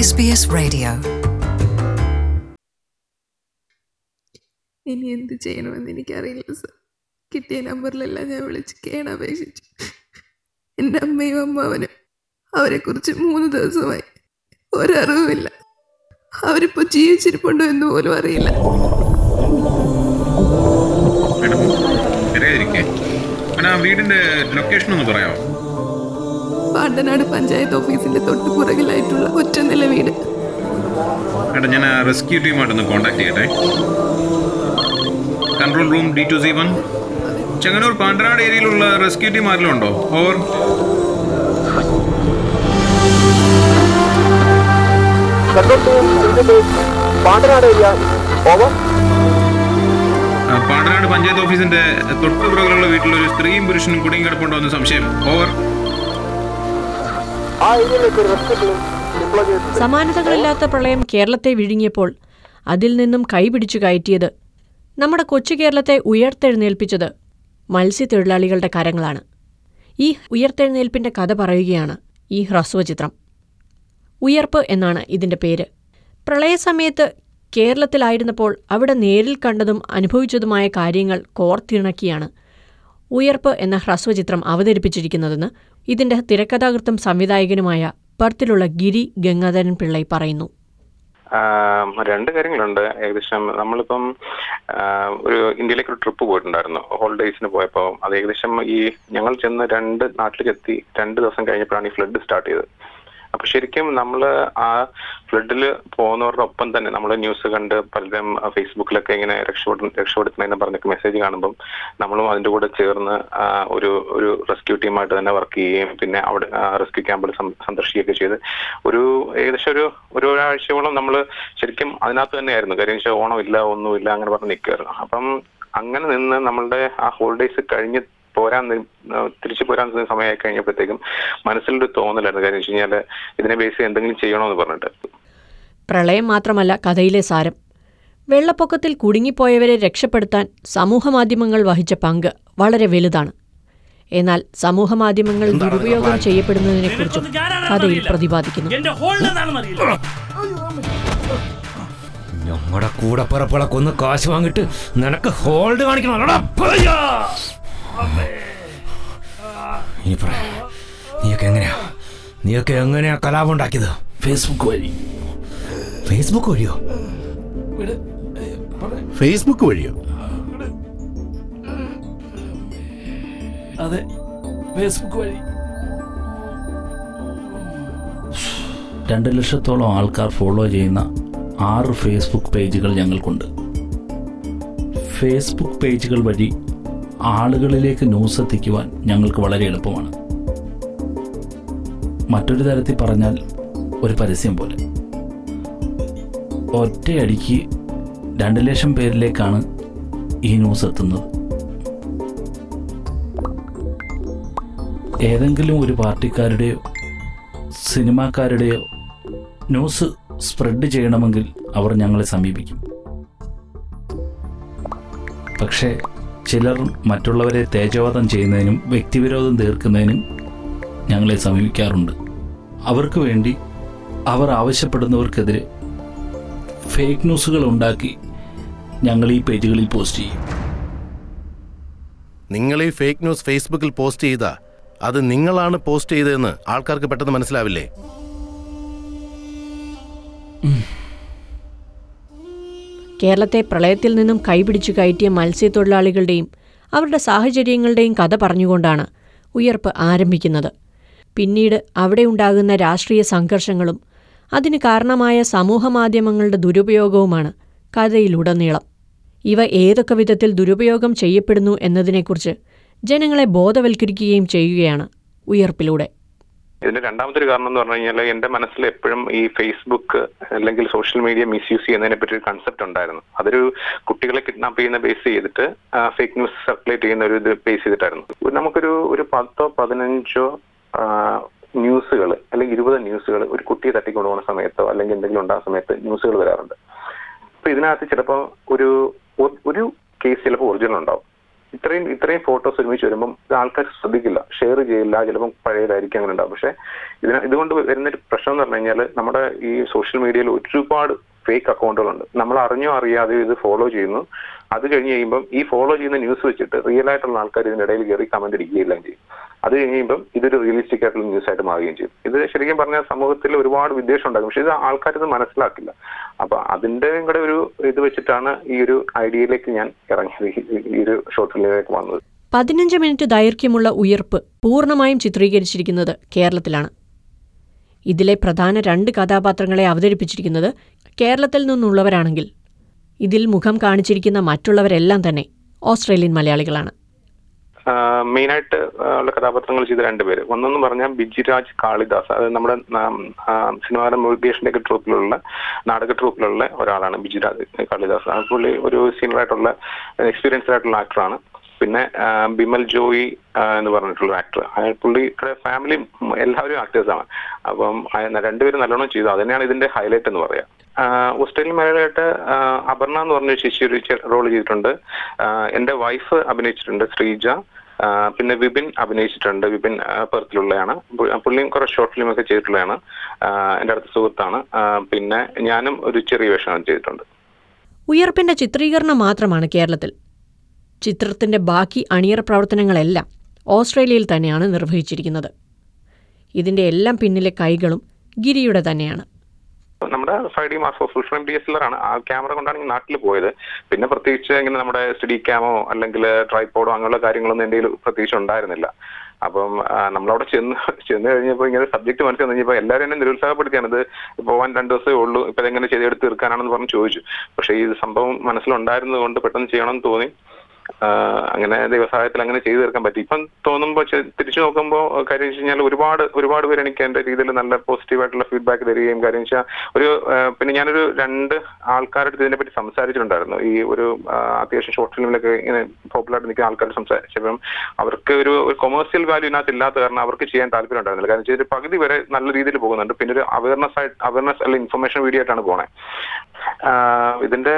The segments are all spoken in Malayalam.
SBS Radio. ഇനി എന്ത് ചെയ്യണമെന്ന് എനിക്കറിയില്ല സർ കിട്ടിയ നമ്പറിലെല്ലാം ഞാൻ വിളിച്ച് കേണപേക്ഷിച്ചു എൻ്റെ അമ്മയും അമ്മാവനും അവരെക്കുറിച്ച് മൂന്ന് ദിവസമായി ഒരറിവുമില്ല അവരിപ്പോൾ ജീവിച്ചിരിപ്പുണ്ടോ എന്ന് പോലും അറിയില്ല മേഡം തിരയാതിരിക്കേ മേഡം ആ വീടിന്റെ ലൊക്കേഷൻ ഒന്ന് പറയാമോ പാണ്ടനാട് പഞ്ചായത്ത് ഓഫീസിൻ്റെ തൊട്ട് പുറകിലായിട്ടുള്ള ഒറ്റ നില വീട് മേഡം ഞാൻ ആ റെസ്ക്യൂ ടീമായിട്ടൊന്ന് കോൺടാക്ട് ചെയ്യട്ടെ control room D two C one Chengannur Pandanad ഏരിയയിലുള്ള റെസ്ക്യൂ ടീം ആരെങ്കിലും ഉണ്ടോ over Pandanad area over Pandanad panchayat ഓഫീസിന്റെ തൊട്ട് പുറകിലുള്ള വീട്ടിലൊരു സ്ത്രീയും പുരുഷനും കുടിയും കിടപ്പുണ്ടോ എന്ന് സംശയം ഓവർ ആ ഏരിയയിലേക്ക് ഒരു റെസ്ക്യൂ ടീം ഡിപ്ലോയ് ചെയ്തിട്ടുണ്ട് സമാനതകളില്ലാത്ത പ്രളയം കേരളത്തെ വിഴുങ്ങിയപ്പോൾ അതിൽ നിന്നും കൈപിടിച്ചു കയറ്റിയത് നമ്മുടെ കൊച്ചു കേരളത്തെ ഉയർത്തെഴുന്നേൽപ്പിച്ചത് മത്സ്യത്തൊഴിലാളികളുടെ കരങ്ങളാണ് ഈ ഉയർത്തെഴുന്നേൽപ്പിന്റെ കഥ പറയുകയാണ് ഈ ഹ്രസ്വചിത്രം ഉയർപ്പ് എന്നാണ് ഇതിന്റെ പേര് പ്രളയസമയത്ത് കേരളത്തിലായിരുന്നപ്പോൾ അവിടെ നേരിൽ കണ്ടതും അനുഭവിച്ചതുമായ കാര്യങ്ങൾ കോർത്തിണക്കിയാണ് ഉയർപ്പ് എന്ന ഹ്രസ്വചിത്രം അവതരിപ്പിച്ചിരിക്കുന്നതെന്ന് ഇതിന്റെ തിരക്കഥാകൃത്തും സംവിധായകനുമായ പർത്തിലുള്ള ഗിരി ഗംഗാധരൻ പിള്ളൈ പറയുന്നു ആം, രണ്ട് കാര്യങ്ങളുണ്ട് ഏകദേശം നമ്മളിപ്പം ആ, ഒരു ഇന്ത്യയിലേക്ക് ഒരു ട്രിപ്പ് പോയിട്ടുണ്ടായിരുന്നു ഹോളിഡേയ്സിന് പോയപ്പോൾ അത് ഏകദേശം ഈ ഞങ്ങൾ ചെന്ന് രണ്ട് നാട്ടിലേക്ക് എത്തി രണ്ട് ദിവസം കഴിഞ്ഞപ്പോഴാണ് ഈ ഫ്ലഡ് സ്റ്റാർട്ട് ചെയ്തത് അപ്പൊ ശരിക്കും നമ്മൾ ആ ഫ്ലഡിൽ പോകുന്നവരുടെ ഒപ്പം തന്നെ നമ്മൾ ന്യൂസ് കണ്ട് പലരും ഫേസ്ബുക്കിലൊക്കെ ഇങ്ങനെ രക്ഷപ്പെടു രക്ഷപ്പെടുത്തുന്നതിനെ പറഞ്ഞൊക്കെ മെസ്സേജ് കാണുമ്പം നമ്മളും അതിന്റെ കൂടെ ചേർന്ന് ആ, ഒരു ഒരു റെസ്ക്യൂ ടീമായിട്ട് തന്നെ വർക്ക് ചെയ്യുകയും പിന്നെ അവിടെ റെസ്ക്യൂ ക്യാമ്പിൽ സന്ദർശിക്കുകയൊക്കെ ചെയ്ത് ഒരു ഏകദേശം ഒരു ഒരു ഒരാഴ്ചയോളം നമ്മൾ ശരിക്കും അതിനകത്ത് തന്നെയായിരുന്നു കാര്യം വെച്ചാൽ ഓണം ഇല്ല ഒന്നുമില്ല അങ്ങനെ പറഞ്ഞ് നിൽക്കുമായിരുന്നു അപ്പം അങ്ങനെ നിന്ന് നമ്മളുടെ ആ ഹോളിഡേയ്സ് കഴിഞ്ഞ് പോരാൻ നി- ആ, തിരിച്ചു പോരാൻ നിന്ന സമയമായി കഴിഞ്ഞപ്പോഴത്തേക്കും മനസ്സിലൊരു തോന്നലായിരുന്നു കാര്യം വെച്ച് കഴിഞ്ഞാൽ ഇതിനെ ബേസ് ചെയ്ത് എന്തെങ്കിലും ചെയ്യണമെന്ന് പറഞ്ഞിട്ട് പ്രളയം മാത്രമല്ല കഥയിലെ സാരം വെള്ളപ്പൊക്കത്തിൽ കുടുങ്ങിപ്പോയവരെ രക്ഷപ്പെടുത്താൻ സമൂഹമാധ്യമങ്ങൾ വഹിച്ച പങ്ക് വളരെ വലുതാണ് എന്നാൽ സമൂഹമാധ്യമങ്ങൾ ദുരുപയോഗം ചെയ്യപ്പെടുന്നതിനെക്കുറിച്ചും കഥയിൽ പ്രതിപാദിക്കുന്നു എന്റെ ഹോൾഡ് എന്താണെന്ന് അറിയില്ല ഞങ്ങളുടെ കൂടെ പിറപ്പളെ കൊന്ന് കാശ് വാങ്ങിട്ട് നിനക്ക് ഹോൾഡ് കാണിക്കണം അല്ലടാ? അയ്യോ! ഇനി പറ നീയൊക്കെ എങ്ങനെയാ നീയൊക്കെ എങ്ങനെയാ കലാപം ഉണ്ടാക്കിയത് ഫേസ്ബുക്ക് വഴി ഫേസ്ബുക്ക് വഴിയോ ഫേസ്ബുക്ക് വഴിയോ അതെ ഫേസ്ബുക്ക് വഴി രണ്ട് ലക്ഷത്തോളം ആൾക്കാർ ഫോളോ ചെയ്യുന്ന ആറ് ഫേസ്ബുക്ക് പേജുകൾ ഞങ്ങൾക്കുണ്ട് ഫേസ്ബുക്ക് പേജുകൾ വഴി ആളുകളിലേക്ക് ന്യൂസ് എത്തിക്കുവാൻ ഞങ്ങൾക്ക് വളരെ എളുപ്പമാണ് മറ്റൊരു തരത്തിൽ പറഞ്ഞാൽ ഒരു പരസ്യം പോലെ ഒറ്റയടിക്ക് രണ്ട് ലക്ഷം പേരിലേക്കാണ് ഈ ന്യൂസ് എത്തുന്നത് ഏതെങ്കിലും ഒരു പാർട്ടിക്കാരുടെയോ സിനിമാക്കാരുടെയോ ന്യൂസ് സ്പ്രെഡ് ചെയ്യണമെങ്കിൽ അവർ ഞങ്ങളെ സമീപിക്കും പക്ഷേ ചിലർ മറ്റുള്ളവരെ തേജോവധം ചെയ്യുന്നതിനും വ്യക്തിവിരോധം തീർക്കുന്നതിനും ഞങ്ങളെ സമീപിക്കാറുണ്ട് അവർക്ക് വേണ്ടി അവർ ആവശ്യപ്പെടുന്നവർക്കെതിരെ ഫേക്ക് ന്യൂസുകൾ ഉണ്ടാക്കി ഞങ്ങൾ ഈ പേജുകളിൽ പോസ്റ്റ് ചെയ്യും നിങ്ങൾ ഈ ഫേക്ക് ന്യൂസ് ഫേസ്ബുക്കിൽ പോസ്റ്റ് ചെയ്താ അത് നിങ്ങളാണ് പോസ്റ്റ് ചെയ്തതെന്ന് ആൾക്കാർക്ക് പെട്ടെന്ന് മനസ്സിലാവില്ലേ കേരളത്തെ പ്രളയത്തിൽ നിന്നും കൈപിടിച്ചു കയറ്റിയ മത്സ്യത്തൊഴിലാളികളുടെയും അവരുടെ സാഹചര്യങ്ങളുടെയും കഥ പറഞ്ഞുകൊണ്ടാണ് ഉയർപ്പ് ആരംഭിക്കുന്നത് പിന്നീട് അവിടെ ഉണ്ടാകുന്ന രാഷ്ട്രീയ സംഘർഷങ്ങളും അതിന് കാരണമായ സമൂഹമാധ്യമങ്ങളുടെ ദുരുപയോഗവുമാണ് കഥയിലുടനീളം ഇവ ഏതൊക്കെ വിധത്തിൽ ദുരുപയോഗം ചെയ്യപ്പെടുന്നു എന്നതിനെക്കുറിച്ച് ജനങ്ങളെ ബോധവൽക്കരിക്കുകയും ചെയ്യുകയാണ് ഉയർപ്പിലൂടെ ഇതിന്റെ രണ്ടാമത്തെ കാരണം എന്ന് പറഞ്ഞു കഴിഞ്ഞാൽ എന്റെ മനസ്സിൽ എപ്പോഴും ഈ ഫേസ്ബുക്ക് അല്ലെങ്കിൽ സോഷ്യൽ മീഡിയ മിസ്യൂസ് ചെയ്യുന്നതിനെ പറ്റി ഒരു കൺസെപ്റ്റ് ഉണ്ടായിരുന്നു അതൊരു കുട്ടികളെ കിഡ്നാപ്പ് ചെയ്യുന്ന ബേസ് ചെയ്തിട്ട് ഫേക്ക് ന്യൂസ് സർക്കുലേറ്റ് ചെയ്യുന്ന ഒരു ഇത് ബേസ് ചെയ്തിട്ടായിരുന്നു ഒരു- നമുക്കൊരു ഒരു പത്തോ പതിനഞ്ചോ ന്യൂസുകൾ അല്ലെങ്കിൽ ഇരുപത് ന്യൂസുകൾ ഒരു കുട്ടിയെ തട്ടിക്കൊണ്ടുപോകുന്ന സമയത്തോ അല്ലെങ്കിൽ എന്തെങ്കിലും ഉണ്ടാകുന്ന സമയത്ത് ന്യൂസുകൾ വരാറുണ്ട് അപ്പൊ ഇതിനകത്ത് ചിലപ്പോൾ ഒരു ഒ- ഒരു കേസ് ചിലപ്പോൾ ഒറിജിനൽ ഉണ്ടാവും ഇത്രയും ഇത്രയും ഫോട്ടോസ് ഒരുമിച്ച് വരുമ്പം ഇത് ആൾക്കാർ ശ്രദ്ധിക്കില്ല ഷെയർ ചെയ്യില്ല ചിലപ്പം പഴയതായിരിക്കും അങ്ങനെ ഉണ്ടാവും പക്ഷെ ഇതിന് ഇതുകൊണ്ട് വരുന്നൊരു പ്രശ്നം എന്ന് പറഞ്ഞു കഴിഞ്ഞാൽ നമ്മുടെ ഈ സോഷ്യൽ മീഡിയയിൽ ഒരുപാട് ഫേക്ക് അക്കൗണ്ടുകളുണ്ട് നമ്മൾ അറിഞ്ഞോ അറിയാതെയോ ഇത് ഫോളോ ചെയ്യുന്നു അത് കഴിഞ്ഞ് കഴിയുമ്പം ഈ ഫോളോ ചെയ്യുന്ന ന്യൂസ് വെച്ചിട്ട് റിയൽ ആയിട്ടുള്ള ആൾക്കാർ ഇതിനിടയിൽ കയറി കമന്റ് അടിക്കുകയെല്ലാം ചെയ്യും അത് കഴിഞ്ഞ് കഴിയുമ്പം ഇതൊരു റിയലിസ്റ്റിക് ആയിട്ടുള്ള ന്യൂസ് ആയിട്ട് മാറുകയും ചെയ്യും ഇത് ശരിക്കും പറഞ്ഞാൽ സമൂഹത്തിൽ ഒരുപാട് വിദ്വേഷം ഉണ്ടാകും പക്ഷെ ഇത് ആൾക്കാർ ഇത് മനസ്സിലാക്കില്ല അപ്പൊ അതിന്റെ കൂടെ ഒരു ഇത് വെച്ചിട്ടാണ് ഈ ഒരു ഐഡിയയിലേക്ക് ഞാൻ ഇറങ്ങിയത് ഈ- ഈ ഒരു ഷോർട്ട് ഫിലിമിലേക്ക് വന്നത് പതിനഞ്ച് മിനിറ്റ് ദൈർഘ്യമുള്ള ഉയർപ്പ് പൂർണ്ണമായും ചിത്രീകരിച്ചിരിക്കുന്നത് കേരളത്തിലാണ് ഇതിലെ പ്രധാന രണ്ട് കഥാപാത്രങ്ങളെ അവതരിപ്പിച്ചിരിക്കുന്നത് കേരളത്തിൽ നിന്നുള്ളവരാണെങ്കിൽ ഇതിൽ മുഖം കാണിച്ചിരിക്കുന്ന മറ്റുള്ളവരെല്ലാം തന്നെ ഓസ്ട്രേലിയൻ മലയാളികളാണ് മെയിനായിട്ട് ഉള്ള കഥാപാത്രങ്ങൾ ചെയ്ത രണ്ടുപേര് ഒന്നെന്ന് പറഞ്ഞാൽ ബിജിരാജ് കാളിദാസ് അത് നമ്മുടെ സിനിമാരം മുരുകേഷിന്റെ ഒക്കെ ട്രൂപ്പിലുള്ള നാടക ട്രൂപ്പിലുള്ള ഒരാളാണ് ബിജിരാജ് കാളിദാസ് ആ പുള്ളി ഒരു സീനിയർ ആയിട്ടുള്ള എക്സ്പീരിയൻസ്ഡ് ആയിട്ടുള്ള ആക്ടറാണ് പിന്നെ ആ, ബിമൽ ജോയി ആ, എന്ന് പറഞ്ഞിട്ടുള്ള ആക്ടർ അയാൾ പുള്ളിയുടെ ഫാമിലി എല്ലാവരും ആക്ടേഴ്സാണ് അപ്പം അയ- രണ്ടുപേരും നല്ലോണം ചെയ്തു അത് തന്നെയാണ് ഇതിന്റെ ഹൈലൈറ്റ് എന്ന് പറയാം ആ, ഓസ്ട്രേലിയൻ മലയാളിയായിട്ട് ആ, അപർണ എന്ന് പറഞ്ഞ ശിശു ഒരു റോൾ ചെയ്തിട്ടുണ്ട് ആ, എന്റെ വൈഫ് അഭിനയിച്ചിട്ടുണ്ട് ശ്രീജ ആ, പിന്നെ വിപിൻ അഭിനയിച്ചിട്ടുണ്ട് വിപിൻ ആ, പെർത്തിലുള്ളതാണ് പു- പുള്ളിയും കുറെ ഷോർട്ട് ഫിലിം ഒക്കെ ചെയ്തിട്ടുള്ളതാണ് ആ, എന്റെ അടുത്ത സുഹൃത്താണ് ആ, പിന്നെ ഞാനും ഒരു ചെറിയ വേഷം ചെയ്തിട്ടുണ്ട് ഉയർപ്പിന്റെ ചിത്രീകരണം മാത്രമാണ് കേരളത്തിൽ ചിത്രത്തിന്റെ ബാക്കി അണിയറ പ്രവർത്തനങ്ങളെല്ലാം ഓസ്ട്രേലിയയിൽ തന്നെയാണ് നിർവഹിച്ചിരിക്കുന്നത് ഇതിന്റെ എല്ലാം പിന്നിലെ കൈകളും ഗിരിയുടെ തന്നെയാണ് നമ്മുടെ five D marks full frame D S L ആണ് ആ ക്യാമറ കൊണ്ടാണ് ഈ നാട്ടിൽ പോയത് പിന്നെ പ്രത്യേകിച്ച് ഇങ്ങനെ നമ്മുടെ സ്റ്റഡി ക്യാമോ അല്ലെങ്കിൽ ട്രൈപ്പോഡോ അങ്ങനെയുള്ള കാര്യങ്ങളൊന്നും എൻ്റെ കയ്യിൽ പ്രത്യേകിച്ച് ഉണ്ടായിരുന്നില്ല അപ്പം ആ, നമ്മളവിടെ ചെന്ന് ചെന്ന് കഴിഞ്ഞപ്പോൾ ഇങ്ങനെ സബ്ജക്ട് മനസ്സിൽ കഴിഞ്ഞപ്പോൾ എല്ലാവരും എന്നെ നിരുത്സാഹപ്പെടുത്തിയാണ് ഇത് പോവാൻ രണ്ട് ദിവസമേ ഉള്ളൂ ഇപ്പൊ ഇതെങ്ങനെ ചെയ്തെടുത്ത് തീർക്കാനാണെന്ന് പറഞ്ഞ് ചോദിച്ചു പക്ഷേ ഈ സംഭവം മനസ്സിലുണ്ടായിരുന്നത് കൊണ്ട് പെട്ടെന്ന് ചെയ്യണമെന്ന് തോന്നി ആ, അങ്ങനെ ദൈവസഹായത്തിൽ അങ്ങനെ ചെയ്തു തീർക്കാൻ പറ്റി ഇപ്പം തോന്നുമ്പോൾ തിരിച്ചു നോക്കുമ്പോൾ കാര്യം വെച്ച് കഴിഞ്ഞാൽ ഒരുപാട് ഒരുപാട് പേര് എനിക്ക് എന്റെ രീതിയിൽ നല്ല പോസിറ്റീവ് ആയിട്ടുള്ള ഫീഡ്ബാക്ക് തരികയും കാര്യം വെച്ചാൽ ഒരു ആ, പിന്നെ ഞാനൊരു രണ്ട് ആൾക്കാരുടെ അടുത്ത് ഇതിനെപ്പറ്റി സംസാരിച്ചിട്ടുണ്ടായിരുന്നു ഈ ഒരു ആ, അത്യാവശ്യം ഷോർട്ട് ഫിലിമിലൊക്കെ ഇങ്ങനെ പോപ്പുലർ ആയിട്ട് നിൽക്കുന്ന ആൾക്കാർ സംസാരിച്ചപ്പം അവർക്ക് ഒരു ഒരു കൊമേഴ്സ്യൽ വാല്യൂ ഇതിനകത്ത് ഇല്ലാത്ത കാരണം അവർക്ക് ചെയ്യാൻ താല്പര്യം ഉണ്ടായിരുന്നില്ല കാരണം വെച്ചാൽ ഒരു പകുതി വരെ നല്ല രീതിയിൽ പോകുന്നുണ്ട് പിന്നെ ഒരു അവയർനെസ് ആയിട്ട് അവയർനെസ് അല്ലെങ്കിൽ ഇൻഫർമേഷൻ വീഡിയോ ആയിട്ടാണ് പോണേ ആഹ് ഇതിന്റെ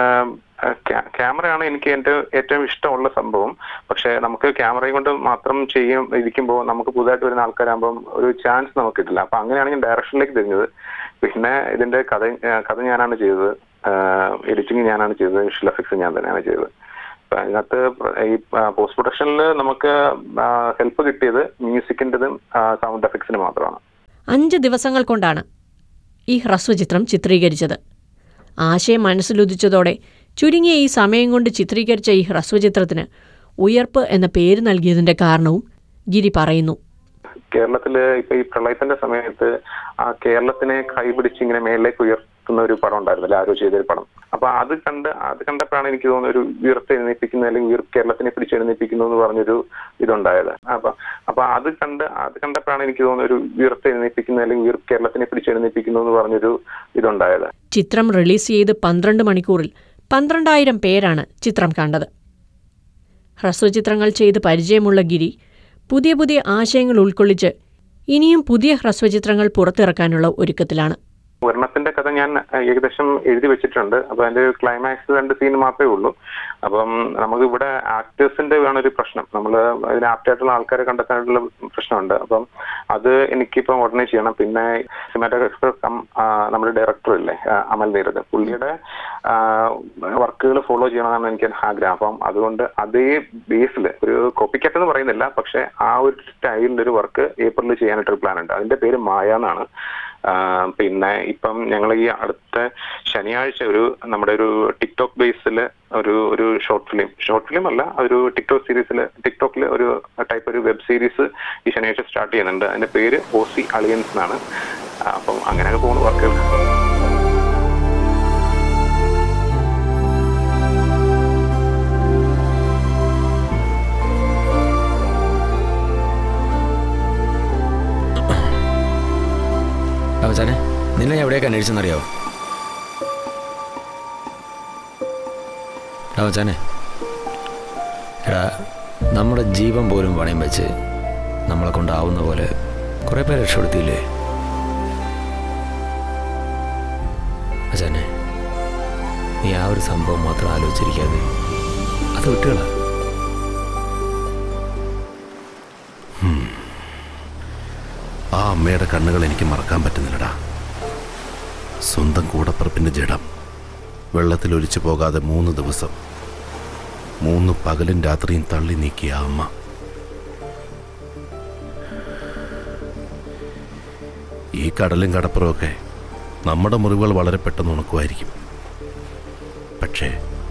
ക്യാമറയാണ് എനിക്ക് എൻ്റെ ഏറ്റവും ഇഷ്ടമുള്ള സംഭവം പക്ഷെ നമുക്ക് ക്യാമറയും കൊണ്ട് മാത്രം ചെയ്യും ഇരിക്കുമ്പോൾ നമുക്ക് പുതുതായിട്ട് വരുന്ന ആൾക്കാരാകുമ്പം ഒരു ചാൻസ് നമുക്ക് കിട്ടില്ല അപ്പൊ അങ്ങനെയാണ് ഞാൻ ഡയറക്ഷനിലേക്ക് തിരിഞ്ഞത് പിന്നെ ഇതിന്റെ കഥ ആഹ് കഥ ഞാനാണ് ചെയ്തത് എഡിറ്റിംഗ് ഞാനാണ് ചെയ്തത് വിഷ്വൽ എഫക്ട്സ് ഞാൻ തന്നെയാണ് ചെയ്തത് അപ്പൊ അതിനകത്ത് പ്ര- ഈ പോസ്റ്റ് പ്രൊഡക്ഷനിൽ നമുക്ക് ഹെൽപ്പ് കിട്ടിയത് മ്യൂസിക്കിൻ്റെതും സൗണ്ട് എഫക്ട്സിന് മാത്രമാണ് അഞ്ച് ദിവസങ്ങൾ കൊണ്ടാണ് ഈ ഹ്രസ്വചിത്രം ചിത്രീകരിച്ചത് ആശയം മനസ്സിലുദിച്ചതോടെ ചുരുങ്ങിയ ഈ സമയം കൊണ്ട് ചിത്രീകരിച്ച ഈ ഹ്രസ്വചിത്രത്തിന് ഉയർപ്പ് എന്ന പേര് നൽകിയതിന്റെ കാരണവും ഗിരി പറയുന്നു കേരളത്തില് ഇപ്പൊ ഈ പ്രളയത്തിന്റെ സമയത്ത് ആ കേരളത്തിനെ കൈപിടിച്ച് ഇങ്ങനെ മേളിലേക്ക് ഉയർത്തുന്ന ഒരു പടം ഉണ്ടായിരുന്നില്ല ആരോ ചെയ്തൊരു പടം അപ്പൊ അത് കണ്ട് അത് കണ്ടപ്പോഴാണ് എനിക്ക് തോന്നുന്നത് ഒരു ഉയർത്തെഴുന്നേൽപ്പിക്കുന്ന അല്ലെങ്കിൽ ഉയർ കേരളത്തിനെ പിടിച്ചെഴുന്നേൽപ്പിക്കുന്നു എന്ന് പറഞ്ഞൊരു ഇതുണ്ടായത് അപ്പൊ അപ്പൊ അത് കണ്ട് അത് കണ്ടപ്പോഴാണ് എനിക്ക് തോന്നുന്നത് ഒരു ഉയർത്തെഴുന്നേൽപ്പിക്കുന്ന അല്ലെങ്കിൽ ഉയർ കേരളത്തിനെ പിടിച്ചെഴുന്നേൽപ്പിക്കുന്നു എന്ന് പറഞ്ഞൊരു ഇതുണ്ടായത് ചിത്രം റിലീസ് ചെയ്ത് പന്ത്രണ്ട് മണിക്കൂറിൽ പന്ത്രണ്ടായിരം പേരാണ് ചിത്രം കണ്ടത് ഹ്രസ്വചിത്രങ്ങൾ ചെയ്ത് പരിചയമുള്ള ഗിരി പുതിയ പുതിയ ആശയങ്ങൾ ഉൾക്കൊള്ളിച്ച് ഇനിയും പുതിയ ഹ്രസ്വചിത്രങ്ങൾ പുറത്തിറക്കാനുള്ള ഒരുക്കത്തിലാണ് വർണ്ണത്തിന്റെ കഥ ഞാൻ അഹ്, ഏകദേശം എഴുതി വെച്ചിട്ടുണ്ട് അപ്പൊ അതിന്റെ ഒരു ക്ലൈമാക്സ് രണ്ട് സീൻ മാത്രമേ ഉള്ളൂ അപ്പം നമുക്ക് ഇവിടെ ആക്ടേഴ്സിന്റെ ആണ് ഒരു പ്രശ്നം നമ്മൾ അതിന് ആപ്റ്റായിട്ടുള്ള ആൾക്കാരെ കണ്ടെത്താനുള്ള പ്രശ്നമുണ്ട് അപ്പം അത് എനിക്കിപ്പം ഉടനെ ചെയ്യണം പിന്നെ സിനിമാറ്റോഗ്രാഫർ കം ആ, നമ്മുടെ ഡയറക്ടർ ഇല്ലേ ആ, അമൽ നീരത് പുള്ളിയുടെ വർക്കുകൾ ഫോളോ ചെയ്യണമെന്നാണ് എനിക്ക് ആഗ്രഹം അപ്പം അതുകൊണ്ട് അതേ ബേസിൽ ഒരു കോപ്പിക്കറ്റ് എന്ന് പറയുന്നില്ല പക്ഷെ ആ ഒരു സ്റ്റൈലിൽ ഒരു വർക്ക് ഏപ്രിലിൽ ചെയ്യാനായിട്ടൊരു പ്ലാൻ ഉണ്ട് അതിന്റെ പേര് മായ എന്നാണ് ആ, പിന്നെ ഇപ്പം ഞങ്ങൾ ഈ അടുത്ത ശനിയാഴ്ച ഒരു നമ്മുടെ ഒരു ടിക്ടോക്ക് ബേസിൽ ഒരു ഒരു ഷോർട്ട് ഫിലിം ഷോർട്ട് ഫിലിം അല്ല ഒരു ടിക്ടോക്ക് സീരീസിൽ ടിക്ടോക്കിൽ ഒരു ടൈപ്പ് ഒരു വെബ് സീരീസ് ഈ ശനിയാഴ്ച സ്റ്റാർട്ട് ചെയ്യുന്നുണ്ട് അതിന്റെ പേര് ഓസി അളിയൻസ് എന്നാണ് ആ, അപ്പം അങ്ങനെയൊക്കെ പോകുന്ന വർക്കുകൾ അവസാനെ നിന്നെ ഞാൻ എവിടെയൊക്കെ അന്വേഷിച്ചെന്നറിയാവോ അവസാനെ എടാ നമ്മുടെ ജീവൻ പോലും പണയം വെച്ച് നമ്മളെ കൊണ്ടാവുന്ന പോലെ കുറേ പേരെ രക്ഷപ്പെടുത്തിയില്ലേ അച്ഛനെ നീ ആ ഒരു സംഭവം മാത്രം ആലോചിച്ചിരിക്കാതെ അത് വിട്ടുകള അമ്മയുടെ കണ്ണുകൾ എനിക്ക് മറക്കാൻ പറ്റുന്നില്ലടാ സ്വന്തം കൂടപ്പറപ്പിൻ്റെ ജഡം വെള്ളത്തിൽ ഒലിച്ചു പോകാതെ മൂന്ന് ദിവസം മൂന്ന് പകലും രാത്രിയും തള്ളി നീക്കിയ ആ അമ്മ ഈ കടലും കടപ്പുറമൊക്കെ നമ്മുടെ മുറിവുകൾ വളരെ പെട്ടെന്ന് ഉണക്കുമായിരിക്കും പക്ഷേ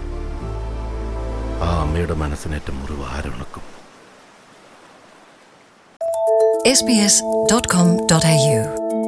ആ അമ്മയുടെ മനസ്സിനേറ്റ മുറിവ് ആരുണക്കും sbs.com.au